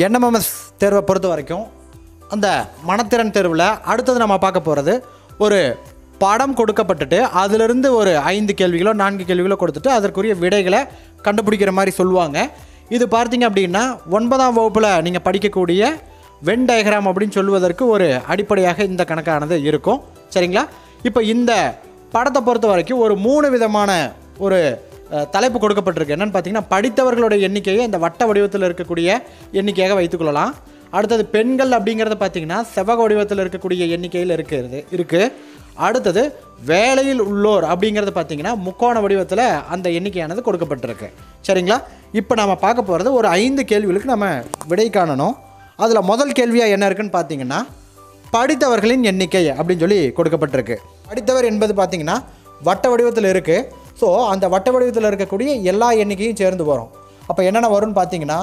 NMMS தேர்வை பொறுத்த வரைக்கும் அந்த மனத்திறன் தேர்வில் அடுத்தது நம்ம பார்க்க போகிறது ஒரு படம் கொடுக்கப்பட்டுட்டு அதிலிருந்து ஒரு ஐந்து கேள்விகளோ நான்கு கேள்விகளோ கொடுத்துட்டு அதற்குரிய விடைகளை கண்டுபிடிக்கிற மாதிரி சொல்லுவாங்க இது பார்த்தீங்க அப்படின்னா ஒன்பதாம் வகுப்பில் நீங்கள் படிக்கக்கூடிய வென் டயக்ராம் அப்படின்னு சொல்லுவதற்கு ஒரு அடிப்படையாக இந்த கணக்கானது இருக்கும் சரிங்களா இப்போ இந்த படத்தை பொறுத்த வரைக்கும் ஒரு மூணு விதமான ஒரு அஹ், தலைப்பு கொடுக்கப்பட்டிருக்கு என்னன்னு பார்த்தீங்கன்னா படித்தவர்களுடைய எண்ணிக்கையை இந்த வட்ட வடிவத்தில் இருக்கக்கூடிய எண்ணிக்கையாக வைத்துக்கொள்ளலாம் அடுத்தது பெண்கள் அப்படிங்கிறத பார்த்தீங்கன்னா செவ்வக வடிவத்தில் இருக்கக்கூடிய எண்ணிக்கையில் இருக்கிறது இருக்குது அடுத்தது வேலையில் உள்ளோர் அப்படிங்கிறது பார்த்தீங்கன்னா முக்கோண வடிவத்தில் அந்த எண்ணிக்கையானது கொடுக்கப்பட்டிருக்கு சரிங்களா இப்போ நம்ம பார்க்க போகிறது ஒரு ஐந்து கேள்விகளுக்கு நம்ம விடை காணணும் அதில் முதல் கேள்வியாக என்ன இருக்குன்னு பார்த்தீங்கன்னா படித்தவர்களின் எண்ணிக்கை அப்படின்னு சொல்லி கொடுக்கப்பட்டிருக்கு படித்தவர் என்பது பார்த்தீங்கன்னா வட்ட வடிவத்தில் இருக்குது ஸோ அந்த வட்ட வடிவத்தில் இருக்கக்கூடிய எல்லா எண்ணிக்கையும் சேர்ந்து வரும் அப்போ என்னென்ன வரும்னு பார்த்தீங்கன்னா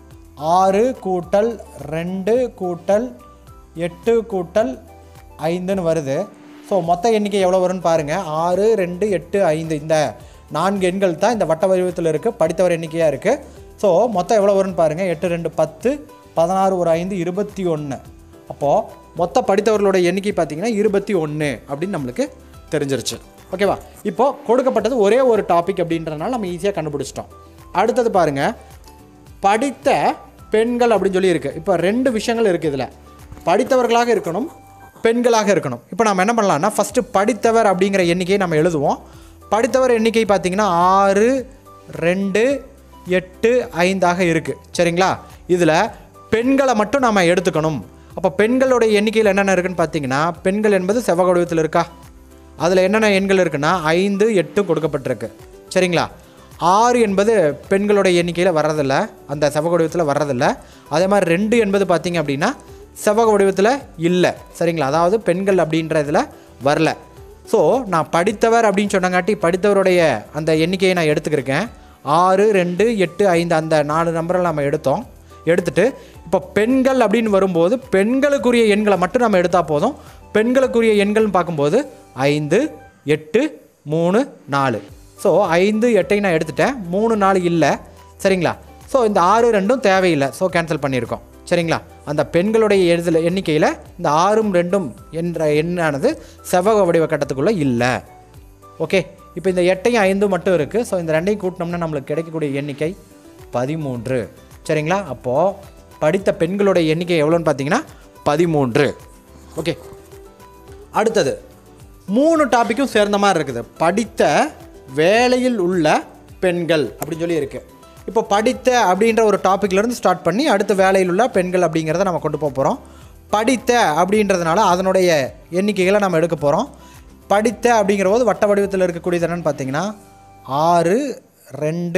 ஆறு கூட்டல் ரெண்டு கூட்டல் எட்டு கூட்டல் ஐந்துன்னு வருது ஸோ மொத்த எண்ணிக்கை எவ்வளோ வரும்னு பாருங்கள் ஆறு ரெண்டு எட்டு ஐந்து இந்த நான்கு எண்கள் தான் இந்த வட்ட வடிவத்தில் இருக்குது படித்தவர் எண்ணிக்கையாக இருக்குது ஸோ மொத்தம் எவ்வளோ வரும்னு பாருங்கள் எட்டு ரெண்டு பத்து பதினாறு ஒரு ஐந்து இருபத்தி ஒன்று அப்போது மொத்த படித்தவர்களோட எண்ணிக்கை பார்த்தீங்கன்னா இருபத்தி ஒன்று அப்படின்னு நம்மளுக்கு தெரிஞ்சிருச்சு ஓகேவா இப்போ கொடுக்கப்பட்டது ஒரே ஒரு டாபிக் அப்படின்றனால நம்ம ஈஸியாக கண்டுபிடிச்சிட்டோம் அடுத்தது பாருங்கள் படித்த பெண்கள் அப்படின்னு சொல்லி இருக்குது இப்போ ரெண்டு விஷயங்கள் இருக்குது இதில் படித்தவர்களாக இருக்கணும் பெண்களாக இருக்கணும் இப்போ நம்ம என்ன பண்ணலாம்னா ஃபஸ்ட்டு படித்தவர் அப்படிங்கிற எண்ணிக்கையை நம்ம எழுதுவோம் படித்தவர் எண்ணிக்கை பார்த்தீங்கன்னா ஆறு ரெண்டு எட்டு ஐந்தாக இருக்குது சரிங்களா இதில் பெண்களை மட்டும் நம்ம எடுத்துக்கணும் அப்போ பெண்களுடைய எண்ணிக்கையில் என்னென்ன இருக்குன்னு பார்த்தீங்கன்னா பெண்கள் என்பது செவ்வக வடிவத்தில் இருக்கா அதில் என்னென்ன எண்கள் இருக்குன்னா ஐந்து எட்டு கொடுக்கப்பட்டிருக்கு சரிங்களா ஆறு என்பது பெண்களோட எண்ணிக்கையில் வர்றதில்ல அந்த செவ்வக வடிவத்தில் வர்றதில்ல அதே மாதிரி ரெண்டு என்பது பார்த்தீங்க அப்படின்னா செவ்வக வடிவத்தில் இல்லை சரிங்களா அதாவது பெண்கள் அப்படின்றதுல வரல ஸோ நான் படித்தவர் அப்படின்னு சொன்னங்காட்டி படித்தவருடைய அந்த எண்ணிக்கையை நான் எடுத்துக்கிருக்கேன் ஆறு ரெண்டு எட்டு ஐந்து அந்த நாலு நம்பரை நம்ம எடுத்தோம் எடுத்துட்டு இப்போ பெண்கள் அப்படின்னு வரும்போது பெண்களுக்குரிய எண்களை மட்டும் நம்ம எடுத்தால் போதும் பெண்களுக்குரிய எண்கள்னு பார்க்கும்போது ஐந்து எட்டு மூணு நாலு ஸோ ஐந்து எட்டை நான் எடுத்துட்டேன் மூணு நாலு இல்லை சரிங்களா ஸோ இந்த ஆறு ரெண்டும் தேவையில்லை ஸோ கேன்சல் பண்ணியிருக்கோம் சரிங்களா அந்த பெண்களுடைய எழுதுல எண்ணிக்கையில் இந்த ஆறும் ரெண்டும் என்ற எண்ணானது செவ்வக வடிவ கட்டத்துக்குள்ளே இல்லை ஓகே இப்போ இந்த எட்டையும் ஐந்தும் மட்டும் இருக்குது ஸோ இந்த ரெண்டையும் கூட்டினோம்னா நம்மளுக்கு கிடைக்கக்கூடிய எண்ணிக்கை பதிமூன்று சரிங்களா அப்போது படித்த பெண்களுடைய எண்ணிக்கை எவ்வளோன்னு பார்த்தீங்கன்னா பதிமூன்று ஓகே அடுத்தது மூணு டாப்பிக்கும் சேர்ந்த மாதிரி இருக்குது படித்த வேலையில் உள்ள பெண்கள் அப்படின்னு சொல்லி இருக்குது இப்போ படித்த அப்படின்ற ஒரு டாப்பிக்லேருந்து ஸ்டார்ட் பண்ணி அடுத்த வேலையில் உள்ள பெண்கள் அப்படிங்கிறத நம்ம கொண்டு போக போகிறோம் படித்த அப்படின்றதுனால அதனுடைய எண்ணிக்கைகளை நம்ம எடுக்க போகிறோம் படித்த அப்படிங்கிற போது வட்ட வடிவத்தில் இருக்கக்கூடியது என்னென்னு பார்த்தீங்கன்னா ஆறு ரெண்டு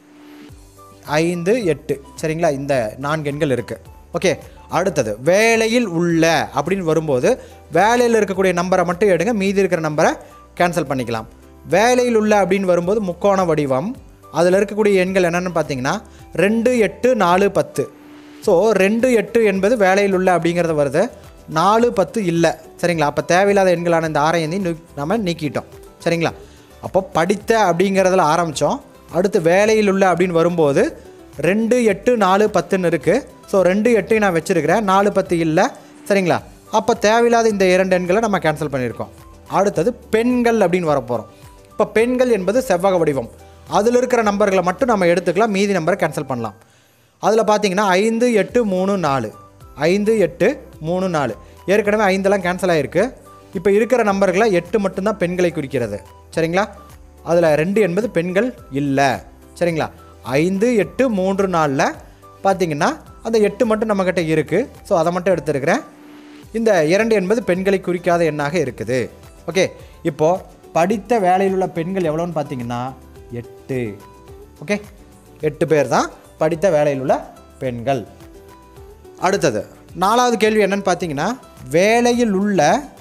ஐந்து எட்டு சரிங்களா இந்த நான்கு எண்கள் இருக்குது ஓகே அடுத்தது வேலையில் உள்ள அப்படின்னு வரும்போது வேலையில் இருக்கக்கூடிய நம்பரை மட்டும் எடுங்க மீதி இருக்கிற நம்பரை கேன்சல் பண்ணிக்கலாம் வேலையில் உள்ள அப்படின்னு வரும்போது முக்கோண வடிவம் அதில் இருக்கக்கூடிய எண்கள் என்னென்னு பார்த்தீங்கன்னா ரெண்டு எட்டு நாலு பத்து ஸோ ரெண்டு எட்டு என்பது வேலையில் உள்ள அப்படிங்கிறது வருது நாலு பத்து இல்லை சரிங்களா அப்போ தேவையில்லாத எண்களான இந்த ஆரையந்தி நம்ம நீக்கிட்டோம் சரிங்களா அப்போ படித்த அப்படிங்கிறதுல ஆரம்பித்தோம் அடுத்து வேலையில் உள்ள அப்படின்னு வரும்போது ரெண்டு எட்டு நாலு பத்துன்னு இருக்குது ஸோ ரெண்டு எட்டையும் நான் வச்சுருக்கிறேன் நாலு பத்து இல்லை சரிங்களா அப்போ தேவையில்லாத இந்த இரண்டு எண்களை நம்ம கேன்சல் பண்ணியிருக்கோம் அடுத்தது பெண்கள் அப்படின்னு வரப்போகிறோம் இப்போ பெண்கள் என்பது செவ்வக வடிவம் அதில் இருக்கிற நம்பர்களை மட்டும் நம்ம எடுத்துக்கலாம் மீதி நம்பரை கேன்சல் பண்ணலாம் அதில் பார்த்தீங்கன்னா ஐந்து எட்டு மூணு நாலு ஐந்து எட்டு மூணு நாலு ஏற்கனவே ஐந்தெல்லாம் கேன்சல் ஆகிருக்கு இப்போ இருக்கிற நம்பர்களை எட்டு மட்டும்தான் பெண்களை குறிக்கிறது சரிங்களா அதில் ரெண்டு என்பது பெண்கள் இல்லை சரிங்களா ஐந்து எட்டு மூன்று நாலில் பார்த்தீங்கன்னா அந்த எட்டு மட்டும் நம்மக்கிட்ட இருக்குது ஸோ அதை மட்டும் எடுத்துருக்கிறேன் இந்த இரண்டு என்பது பெண்களை குறிக்காத எண்ணாக இருக்குது ஓகே இப்போது படித்த வேலையில் உள்ள பெண்கள் எவ்வளோன்னு பார்த்தீங்கன்னா எட்டு ஓகே எட்டு பேர் தான் படித்த வேலையில் உள்ள பெண்கள் அடுத்தது நாலாவது கேள்வி என்னன்னு பார்த்தீங்கன்னா வேலையில் உள்ள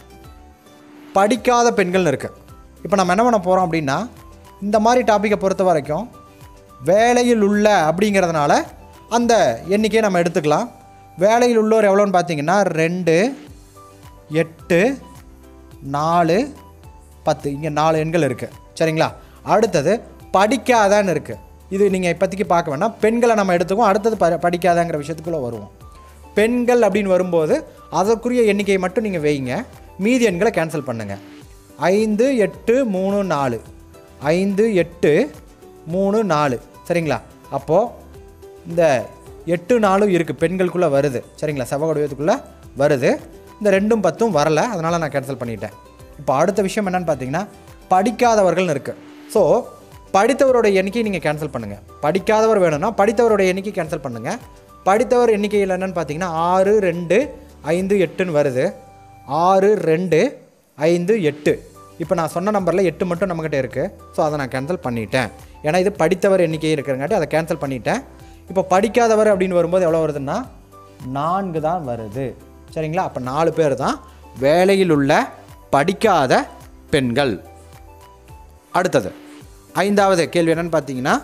படிக்காத பெண்கள்னு இருக்குது இப்போ நம்ம என்ன பண்ண போகிறோம் அப்படின்னா இந்த மாதிரி டாப்பிக்கை பொறுத்த வரைக்கும் வேலையில் உள்ள அப்படிங்கிறதுனால அந்த எண்ணிக்கையை நம்ம எடுத்துக்கலாம் வேலையில் உள்ளோர் எவ்வளோன்னு பார்த்தீங்கன்னா ரெண்டு எட்டு நாலு பத்து இங்கே நாலு எண்கள் இருக்குது சரிங்களா அடுத்தது படிக்காதன்னு இருக்குது இது நீங்கள் இப்போதைக்கு பார்க்க வேண்டாம் பெண்களை நம்ம எடுத்துக்குவோம் அடுத்தது ப படிக்காதங்கிற விஷயத்துக்குள்ளே வருவோம் பெண்கள் அப்படின்னு வரும்போது அதற்குரிய எண்ணிக்கையை மட்டும் நீங்கள் வைங்க மீதி எண்களை கேன்சல் பண்ணுங்கள் ஐந்து எட்டு மூணு நாலு ஐந்து எட்டு மூணு நாலு சரிங்களா அப்போது இந்த எட்டு நாளும் இருக்குது பெண்களுக்குள்ளே வருது சரிங்களா செவ்வகோடியத்துக்குள்ளே வருது இந்த ரெண்டும் பத்தும் வரல அதனால் நான் கேன்சல் பண்ணிட்டேன் இப்போ அடுத்த விஷயம் என்னன்னு பார்த்தீங்கன்னா படிக்காதவர்கள்னு இருக்குது ஸோ படித்தவரோட எண்ணிக்கையை நீங்கள் கேன்சல் பண்ணுங்கள் படிக்காதவர் வேணும்னா படித்தவரோட எண்ணிக்கை கேன்சல் பண்ணுங்கள் படித்தவர் எண்ணிக்கையில் என்னன்னு பார்த்தீங்கன்னா ஆறு ரெண்டு ஐந்து எட்டுன்னு வருது ஆறு ரெண்டு ஐந்து எட்டு இப்போ நான் சொன்ன நம்பரில் எட்டு மட்டும் நம்மக்கிட்ட இருக்குது ஸோ அதை நான் கேன்சல் பண்ணிட்டேன் ஏன்னா இது படித்தவர் எண்ணிக்கை இருக்கிறங்காட்டி அதை கேன்சல் பண்ணிட்டேன் இப்போ படிக்காதவர் அப்படின்னு வரும்போது எவ்வளோ வருதுன்னா நான்கு தான் வருது சரிங்களா அப்போ நாலு பேர் தான் வேலையில் உள்ள படிக்காத பெண்கள் அடுத்தது ஐந்தாவது கேள்வி என்னன்னு பார்த்தீங்கன்னா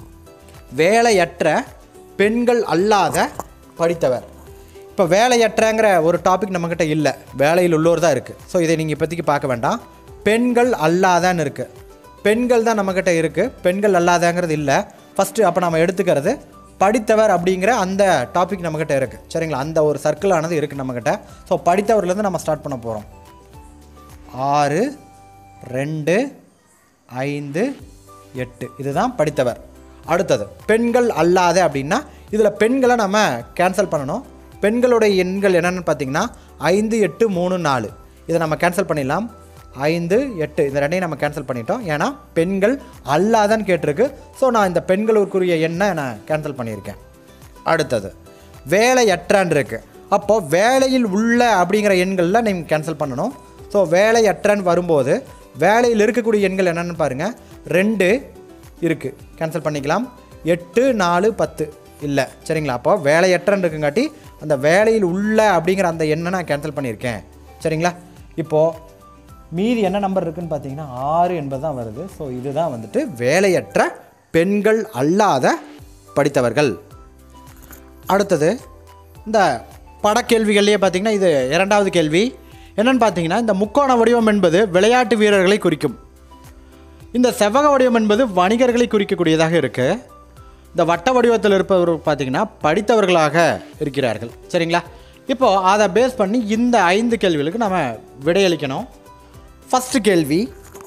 வேலையற்ற பெண்கள் அல்லாத படித்தவர் இப்போ வேலையற்றங்கிற ஒரு டாபிக் நம்மக்கிட்ட இல்லை வேலையில் உள்ளோர் தான் இருக்குது ஸோ இதை நீங்கள் இப்போதைக்கு பார்க்க வேண்டாம் பெண்கள் அல்லாதன்னு இருக்குது பெண்கள் தான் நம்மக்கிட்ட இருக்குது பெண்கள் அல்லாதங்கிறது இல்லை ஃபஸ்ட்டு அப்போ நம்ம எடுத்துக்கிறது படித்தவர் அப்படிங்கிற அந்த டாபிக் நம்மக்கிட்ட இருக்குது சரிங்களா அந்த ஒரு சர்க்கிளானது இருக்குது நம்மக்கிட்ட ஸோ படித்தவர்லேருந்து நம்ம ஸ்டார்ட் பண்ண போகிறோம் ஆறு ரெண்டு ஐந்து எட்டு இதுதான் படித்தவர் அடுத்தது பெண்கள் அல்லாத அப்படின்னா இதில் பெண்களை நம்ம கேன்சல் பண்ணணும் பெண்களுடைய எண்கள் என்னென்னு பார்த்தீங்கன்னா ஐந்து எட்டு மூணு நாலு இதை நம்ம கேன்சல் பண்ணிடலாம் ஐந்து எட்டு இந்த ரெண்டையும் நம்ம கேன்சல் பண்ணிட்டோம் ஏன்னா பெண்கள் அல்லாதன்னு கேட்டிருக்கு ஸோ நான் இந்த பெண்களுக்குரிய எண்ணை நான் கேன்சல் பண்ணியிருக்கேன் அடுத்தது வேலையற்றான் இருக்கு அப்போது வேலையில் உள்ள அப்படிங்கிற எண்களில் நீங்கள் கேன்சல் பண்ணணும் ஸோ வேலையற்றன்னு வரும்போது வேலையில் இருக்கக்கூடிய எண்கள் என்னென்னு பாருங்கள் ரெண்டு இருக்குது கேன்சல் பண்ணிக்கலாம் எட்டு நாலு பத்து இல்லை சரிங்களா அப்போ வேலையற்றன்னு இருக்குங்காட்டி அந்த வேலையில் உள்ள அப்படிங்கிற அந்த எண்ணை நான் கேன்சல் பண்ணியிருக்கேன் சரிங்களா இப்போது மீதி என்ன நம்பர் இருக்குன்னு பார்த்தீங்கன்னா ஆறு என்பது தான் வருது ஸோ இதுதான் வந்துட்டு வேலையற்ற பெண்கள் அல்லாத படித்தவர்கள் அடுத்தது இந்த படக்கேள்விகள்லேயே பார்த்தீங்கன்னா இது இரண்டாவது கேள்வி என்னன்னு பார்த்தீங்கன்னா இந்த முக்கோண வடிவம் என்பது விளையாட்டு வீரர்களை குறிக்கும் இந்த செவ்வக வடிவம் என்பது வணிகர்களை குறிக்கக்கூடியதாக இருக்குது இந்த வட்ட வடிவத்தில் இருப்பவர் பார்த்தீங்கன்னா படித்தவர்களாக இருக்கிறார்கள் சரிங்களா இப்போது அதை பேஸ் பண்ணி இந்த ஐந்து கேள்விகளுக்கு நம்ம விடையளிக்கணும் ஃபஸ்ட்டு கேள்வி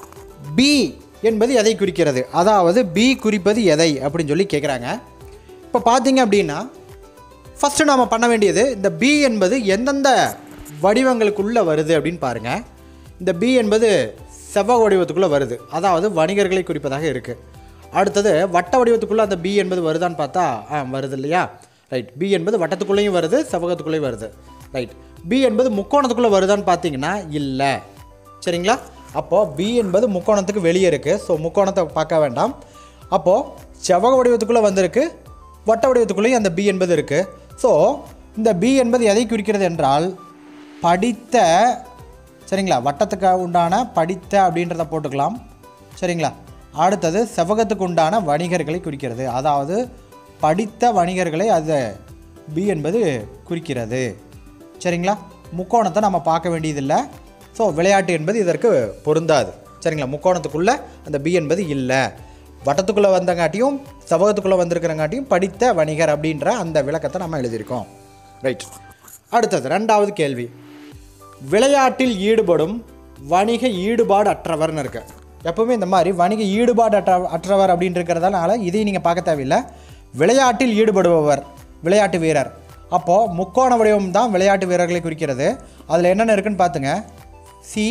பி என்பது எதை குறிக்கிறது அதாவது பி குறிப்பது எதை அப்படின்னு சொல்லி கேட்குறாங்க இப்போ பார்த்தீங்க அப்படின்னா ஃபஸ்ட்டு நாம் பண்ண வேண்டியது இந்த பி என்பது எந்தெந்த வடிவங்களுக்குள்ளே வருது அப்படின்னு பாருங்கள் இந்த பி என்பது செவ்வக வடிவத்துக்குள்ளே வருது அதாவது வணிகர்களை குறிப்பதாக இருக்குது அடுத்தது வட்ட வடிவத்துக்குள்ளே அந்த பி என்பது வருதான்னு பார்த்தா ஆ வருது இல்லையா ரைட் பி என்பது வட்டத்துக்குள்ளேயும் வருது செவ்வகத்துக்குள்ளேயும் வருது ரைட் பி என்பது முக்கோணத்துக்குள்ளே வருதான்னு பார்த்தீங்கன்னா இல்லை சரிங்களா அப்போது பி என்பது முக்கோணத்துக்கு வெளியே இருக்குது ஸோ முக்கோணத்தை பார்க்க வேண்டாம் அப்போது செவ்வக வடிவத்துக்குள்ளே வந்திருக்கு வட்ட வடிவத்துக்குள்ளேயும் அந்த பி என்பது இருக்குது ஸோ இந்த பி என்பது எதை குறிக்கிறது என்றால் படித்த சரிங்களா வட்டத்துக்கு உண்டான படித்த அப்படின்றத போட்டுக்கலாம் சரிங்களா அடுத்தது செவ்வகத்துக்கு உண்டான வணிகர்களை குறிக்கிறது அதாவது படித்த வணிகர்களை அது பி என்பது குறிக்கிறது சரிங்களா முக்கோணத்தை நம்ம பார்க்க வேண்டியதில்லை ஸோ விளையாட்டு என்பது இதற்கு பொருந்தாது சரிங்களா முக்கோணத்துக்குள்ளே அந்த பி என்பது இல்லை வட்டத்துக்குள்ளே வந்தங்காட்டியும் செவ்வகத்துக்குள்ளே வந்திருக்கிறங்காட்டியும் படித்த வணிகர் அப்படின்ற அந்த விளக்கத்தை நம்ம எழுதியிருக்கோம் ரைட் அடுத்தது ரெண்டாவது கேள்வி விளையாட்டில் ஈடுபடும் வணிக ஈடுபாடு அற்றவர்னு இருக்கு எப்பவுமே இந்த மாதிரி வணிக ஈடுபாடு அற்ற அற்றவர் அப்படின்னு இருக்கிறதுனால இதையும் நீங்கள் பார்க்க தேவையில்லை விளையாட்டில் ஈடுபடுபவர் விளையாட்டு வீரர் அப்போது முக்கோண வடிவம் தான் விளையாட்டு வீரர்களை குறிக்கிறது அதில் என்னென்ன இருக்குன்னு பார்த்துங்க சி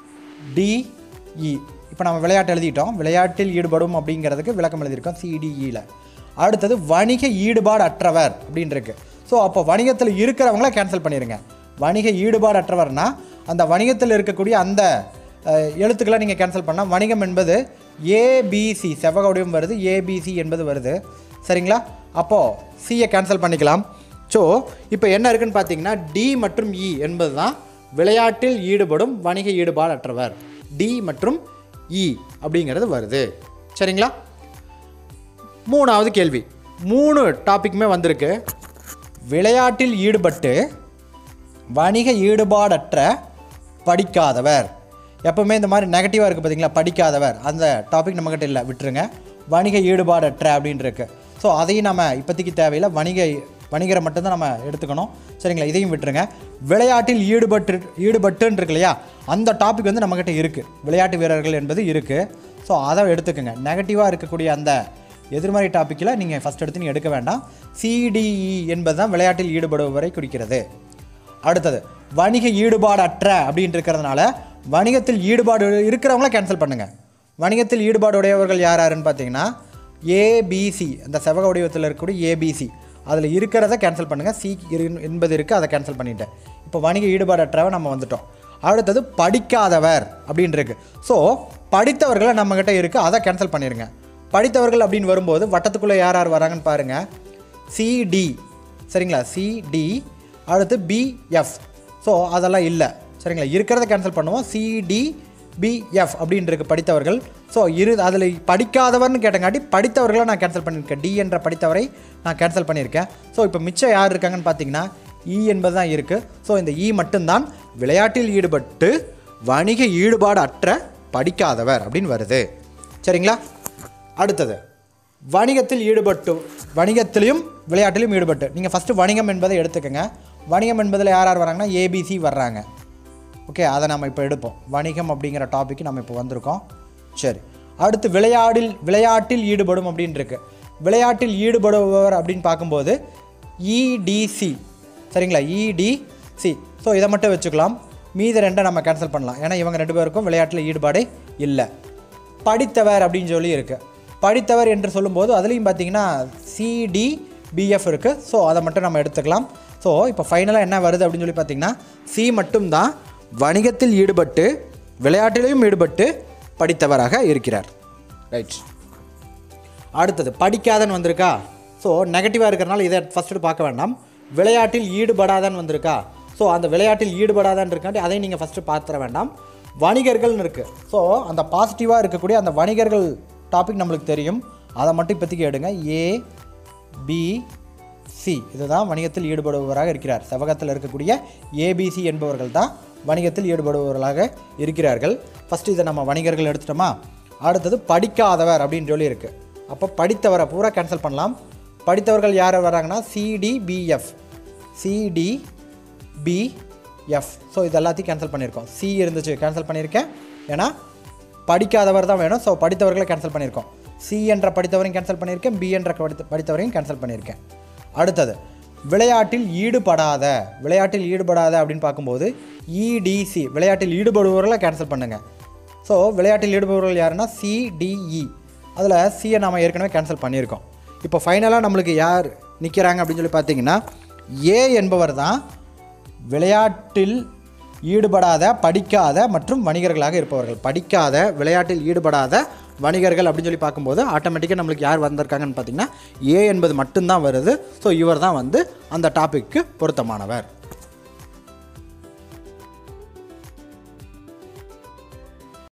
டிஇ இப்போ நம்ம விளையாட்டு எழுதிட்டோம் விளையாட்டில் ஈடுபடும் அப்படிங்கிறதுக்கு விளக்கம் எழுதியிருக்கோம் சிடிஇயில் அடுத்தது வணிக ஈடுபாடு அற்றவர் அப்படின்னு இருக்கு ஸோ அப்போ வணிகத்தில் இருக்கிறவங்கள கேன்சல் பண்ணிடுங்க வணிக ஈடுபாடு அற்றவர்னா அந்த வணிகத்தில் இருக்கக்கூடிய அந்த அஹ், எழுத்துக்களை நீங்கள் கேன்சல் பண்ணால் வணிகம் என்பது ஏபிசி செவ்வக வடிவம் வருது ஏபிசி என்பது வருது சரிங்களா அப்போது சியை கேன்சல் பண்ணிக்கலாம் ஸோ இப்போ என்ன இருக்குன்னு பார்த்தீங்கன்னா டி மற்றும் இ என்பது தான் விளையாட்டில் ஈடுபடும் வணிக ஈடுபாடு அற்றவர் டி மற்றும் இ அப்படிங்கிறது வருது சரிங்களா மூணாவது கேள்வி மூணு டாபிக்குமே வந்திருக்கு விளையாட்டில் ஈடுபட்டு வணிக ஈடுபாடற்ற படிக்காதவர் எப்பவுமே இந்த மாதிரி நெகட்டிவாக இருக்குது பார்த்தீங்களா படிக்காதவர் அந்த டாபிக் நம்மக்கிட்ட இல்லை விட்டுருங்க வணிக ஈடுபாடற்ற அப்படின்னு இருக்கு ஸோ அதையும் நம்ம இப்போதைக்கு தேவையில்லை வணிக வணிகரை மட்டும்தான் நம்ம எடுத்துக்கணும் சரிங்களா இதையும் விட்டுருங்க விளையாட்டில் ஈடுபட்டு ஈடுபட்டுன்னு இருக்கு இல்லையா அந்த டாபிக் வந்து நம்மக்கிட்ட இருக்குது விளையாட்டு வீரர்கள் என்பது இருக்குது ஸோ அதை எடுத்துக்கோங்க நெகட்டிவாக இருக்கக்கூடிய அந்த எதிர்மறை டாப்பிக்கில் நீங்கள் ஃபஸ்ட் எடுத்து நீங்கள் எடுக்க வேண்டாம் சிடிஇ என்பது தான் விளையாட்டில் ஈடுபடுபவரை குறிக்கிறது அடுத்தது வணிக ஈடுபாடு அற்ற அப்படின்னு இருக்கிறதுனால வணிகத்தில் ஈடுபாடு இருக்கிறவங்கள கேன்சல் பண்ணுங்கள் வணிகத்தில் ஈடுபாடு உடையவர்கள் யார் யாருன்னு பார்த்தீங்கன்னா ஏபிசி அந்த செவக வடிவத்தில் இருக்கக்கூடிய ஏபிசி அதில் இருக்கிறத கேன்சல் பண்ணுங்கள் சி இரு- என்பது இருக்குது அதை கேன்சல் பண்ணிட்டேன் இப்போ வணிக ஈடுபாடு அற்றவ நம்ம வந்துட்டோம் அடுத்தது படிக்காதவர் அப்படின்னு இருக்கு ஸோ படித்தவர்களை நம்மக்கிட்ட இருக்குது அதை கேன்சல் பண்ணிடுங்க படித்தவர்கள் அப்படின்னு வரும்போது வட்டத்துக்குள்ளே யார் யார் வராங்கன்னு பாருங்கள் சிடி சரிங்களா சிடி அடுத்து பிஎஃப் ஸோ அதெல்லாம் இல்லை சரிங்களா இருக்கிறத கேன்சல் பண்ணுவோம் சிடி பிஎஃப் அப்படின்னு இருக்கு படித்தவர்கள் ஸோ இரு அதில் படிக்காதவர்னு கேட்டங்காட்டி படித்தவர்களை நான் கேன்சல் பண்ணியிருக்கேன் டி என்ற படித்தவரை நான் கேன்சல் பண்ணியிருக்கேன் ஸோ இப்போ மிச்சம் யார் இருக்காங்கன்னு பார்த்தீங்கன்னா இ என்பது தான் இருக்குது ஸோ இந்த இ மட்டும்தான் விளையாட்டில் ஈடுபட்டு வணிக ஈடுபாடு அற்ற படிக்காதவர் அப்படின்னு வருது சரிங்களா அடுத்தது வணிகத்தில் ஈடுபட்டு வணிகத்திலையும் விளையாட்டிலும் ஈடுபட்டு நீங்கள் ஃபஸ்ட்டு வணிகம் என்பதை எடுத்துக்கோங்க வணிகம் என்பதில் யார் யார் வராங்கன்னா ஏபிசி வர்றாங்க ஓகே அதை நம்ம இப்போ எடுப்போம் வணிகம் அப்படிங்கிற டாபிக் நம்ம இப்போ வந்திருக்கோம் சரி அடுத்து விளையாடில் விளையாட்டில் ஈடுபடும் அப்படின்னு இருக்கு விளையாட்டில் ஈடுபடுபவர் அப்படின்னு பார்க்கும்போது இடிசி சரிங்களா இடிசி ஸோ இதை மட்டும் வச்சுக்கலாம் மீத ரெண்டை நம்ம கேன்சல் பண்ணலாம் ஏன்னா இவங்க ரெண்டு பேருக்கும் விளையாட்டில் ஈடுபாடே இல்லை படித்தவர் அப்படின்னு சொல்லி இருக்கு படித்தவர் என்று சொல்லும்போது அதுலேயும் பார்த்தீங்கன்னா சிடி பிஎஃப் இருக்குது ஸோ அதை மட்டும் நம்ம எடுத்துக்கலாம் ஸோ இப்போ ஃபைனலாக என்ன வருது அப்படின்னு சொல்லி பார்த்தீங்கன்னா சி மட்டும்தான் வணிகத்தில் ஈடுபட்டு விளையாட்டிலையும் ஈடுபட்டு படித்தவராக இருக்கிறார் ரைட் அடுத்தது படிக்காதன்னு வந்திருக்கா ஸோ நெகட்டிவாக இருக்கிறனால இதை ஃபஸ்ட்டு பார்க்க வேண்டாம் விளையாட்டில் ஈடுபடாதன்னு வந்திருக்கா ஸோ அந்த விளையாட்டில் ஈடுபடாதன்னு இருக்காண்டி அதையும் நீங்கள் ஃபஸ்ட்டு பார்த்துட வேண்டாம் வணிகர்கள்னு இருக்குது ஸோ அந்த பாசிட்டிவாக இருக்கக்கூடிய அந்த வணிகர்கள் டாபிக் நம்மளுக்கு தெரியும் அதை மட்டும் இப்போதைக்கு எடுங்க ஏ பி சி இதுதான் வணிகத்தில் ஈடுபடுபவராக இருக்கிறார் செவகத்தில் இருக்கக்கூடிய ஏபிசி என்பவர்கள் தான் வணிகத்தில் ஈடுபடுபவர்களாக இருக்கிறார்கள் ஃபஸ்ட்டு இதை நம்ம வணிகர்கள் எடுத்துட்டோமா அடுத்தது படிக்காதவர் அப்படின்னு சொல்லி இருக்குது அப்போ படித்தவரை பூரா கேன்சல் பண்ணலாம் படித்தவர்கள் யார் வராங்கன்னா சிடிபிஎஃப் சிடி பிஎஃப் ஸோ இது எல்லாத்தையும் கேன்சல் பண்ணியிருக்கோம் சி இருந்துச்சு கேன்சல் பண்ணியிருக்கேன் ஏன்னா படிக்காதவர் தான் வேணும் ஸோ படித்தவர்களை கேன்சல் பண்ணியிருக்கோம் சி என்ற படித்தவரையும் கேன்சல் பண்ணியிருக்கேன் பி என்ற படித்த படித்தவரையும் கேன்சல் பண்ணியிருக்கேன் அடுத்தது விளையாட்டில் ஈடுபடாத விளையாட்டில் ஈடுபடாத அப்படின்னு பார்க்கும்போது இடிசி விளையாட்டில் ஈடுபடுபவர்களை கேன்சல் பண்ணுங்கள் ஸோ விளையாட்டில் ஈடுபடுபவர்கள் யாருன்னா சிடிஇ அதில் சியை நாம் ஏற்கனவே கேன்சல் பண்ணியிருக்கோம் இப்போ ஃபைனலாக நம்மளுக்கு யார் நிற்கிறாங்க அப்படின்னு சொல்லி பார்த்தீங்கன்னா ஏ என்பவர் தான் விளையாட்டில் ஈடுபடாத படிக்காத மற்றும் வணிகர்களாக இருப்பவர்கள் படிக்காத விளையாட்டில் ஈடுபடாத வணிகர்கள் அப்படின்னு சொல்லி பார்க்கும்போது ஆட்டோமேட்டிக்காக நம்மளுக்கு யார் வந்திருக்காங்கன்னு பார்த்தீங்கன்னா ஏ என்பது மட்டும்தான் வருது ஸோ இவர் தான் வந்து அந்த டாபிக்கு பொருத்தமானவர்